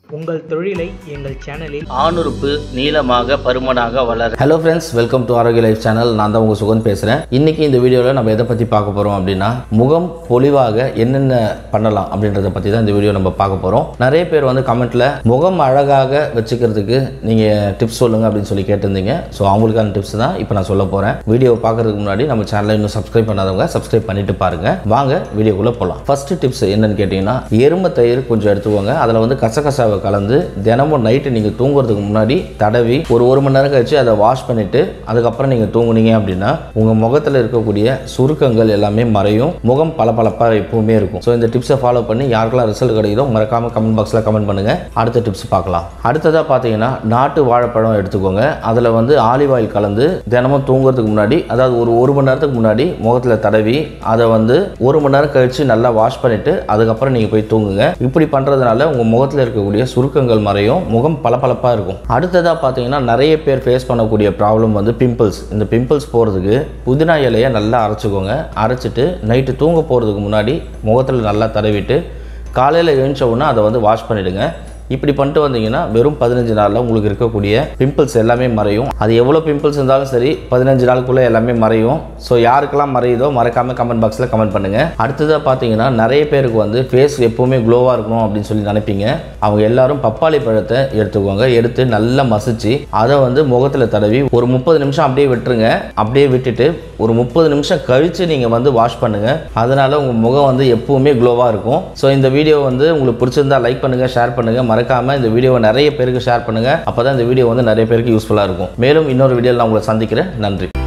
உங்கள் தொழிலை எங்கள் சேனலில் ஆணுறுப்பு நீளமாக பருமனாக வளர hello friends welcome to Arokkiya life channel நான் தான் உங்கள் சுகன் பேசுகிறேன் இன்றைக்கி இந்த வீடியோவில் நம்ம எதை பற்றி பார்க்க போகிறோம் அப்படின்னா முகம் பொலிவாக என்னென்ன பண்ணலாம் அப்படின்றத பற்றி தான் இந்த வீடியோ நம்ம பார்க்க போகிறோம் நிறைய பேர் வந்து கமெண்ட்டில் முகம் அழகாக வச்சுக்கிறதுக்கு நீங்கள் டிப்ஸ் சொல்லுங்கள் அப்படின்னு சொல்லி கேட்டிருந்தீங்க ஸோ அவங்களுக்கான டிப்ஸ் தான் இப்போ நான் சொல்ல போகிறேன் வீடியோ பார்க்குறதுக்கு முன்னாடி நம்ம சேனலை இன்னும் சப்ஸ்கிரைப் பண்ணாதவங்க சப்ஸ்கிரைப் பண்ணிட்டு பாருங்கள் வாங்க வீடியோக்குள்ளே போகலாம் ஃபஸ்ட்டு டிப்ஸ் என்னன்னு கேட்டிங்கன்னா எறும்பு தயிர் கொஞ்சம் எடுத்துக்கோங்க அதில் வந்து கசகசாவை கலந்து தினமும் நைட்டு நீங்கள் தூங்குறதுக்கு முன்னாடி தடவி ஒரு ஒரு மணி நேரம் கழிச்சு அதை வாஷ் பண்ணிவிட்டு அதுக்கப்புறம் நீங்கள் தூங்குனீங்க அப்படின்னா உங்கள் முகத்தில் இருக்கக்கூடிய சுருக்கங்கள் எல்லாமே மறையும் முகம் பளபளப்பாக எப்பவுமே இருக்கும் ஸோ இந்த டிப்ஸை ஃபாலோ பண்ணி யாருக்கெல்லாம் ரிசல்ட் கிடைக்குதோ மறக்காமல் கமெண்ட் பாக்ஸில் கமெண்ட் பண்ணுங்கள் அடுத்த டிப்ஸ் பார்க்கலாம் அடுத்ததாக பார்த்தீங்கன்னா நாட்டு வாழைப்பழம் எடுத்துக்கோங்க அதில் வந்து ஆலிவ் ஆயில் கலந்து தினமும் தூங்குறதுக்கு முன்னாடி அதாவது ஒரு ஒரு மணி நேரத்துக்கு முன்னாடி முகத்தில் தடவி அதை வந்து ஒரு மணி நேரம் கழித்து நல்லா வாஷ் பண்ணிவிட்டு அதுக்கப்புறம் நீங்கள் போய் தூங்குங்க இப்படி பண்ணுறதுனால உங்கள் முகத்தில் இருக்கக்கூடிய சுருக்கங்கள் மறையும் முகம் பளபளப்பாக இருக்கும் அடுத்ததாக பார்த்தீங்கன்னா நிறைய பேர் ஃபேஸ் பண்ணக்கூடிய ப்ராப்ளம் வந்து பிம்பிள்ஸ் இந்த பிம்பிள்ஸ் போகிறதுக்கு புதினா இலையை நல்லா அரைச்சிக்கோங்க அரைச்சிட்டு நைட்டு தூங்க போகிறதுக்கு முன்னாடி முகத்தில் நல்லா தடவிட்டு காலையில் எழுந்த உடனே அதை வந்து வாஷ் பண்ணிவிடுங்க இப்படி பண்ணிட்டு வந்தீங்கன்னா வெறும் பதினஞ்சு நாளில் உங்களுக்கு இருக்கக்கூடிய பிம்பிள்ஸ் எல்லாமே மறையும் அது எவ்வளோ பிம்பிள்ஸ் இருந்தாலும் சரி பதினஞ்சு நாளுக்குள்ளே எல்லாமே மறையும் ஸோ யாருக்கெல்லாம் மறையுதோ மறக்காமல் கமெண்ட் பாக்ஸில் கமெண்ட் பண்ணுங்கள் அடுத்ததாக பார்த்தீங்கன்னா நிறைய பேருக்கு வந்து ஃபேஸ் எப்போவுமே க்ளோவாக இருக்கணும் அப்படின்னு சொல்லி நினைப்பீங்க அவங்க எல்லாரும் பப்பாளி பழத்தை எடுத்துக்கோங்க எடுத்து நல்லா மசிச்சு அதை வந்து முகத்தில் தடவி ஒரு முப்பது நிமிஷம் அப்படியே விட்டுருங்க அப்படியே விட்டுட்டு ஒரு முப்பது நிமிஷம் கழித்து நீங்கள் வந்து வாஷ் பண்ணுங்கள் அதனால் உங்கள் முகம் வந்து எப்போவுமே க்ளோவாக இருக்கும் ஸோ இந்த வீடியோ வந்து உங்களுக்கு பிடிச்சிருந்தா லைக் பண்ணுங்கள் ஷேர் பண்ணுங்கள் மறக்காமல் இந்த வீடியோவை நிறைய பேருக்கு ஷேர் பண்ணுங்கள் அப்போ தான் இந்த வீடியோ வந்து நிறைய பேருக்கு யூஸ்ஃபுல்லாக இருக்கும் மேலும் இன்னொரு வீடியோவில் நான் உங்களை சந்திக்கிறேன் நன்றி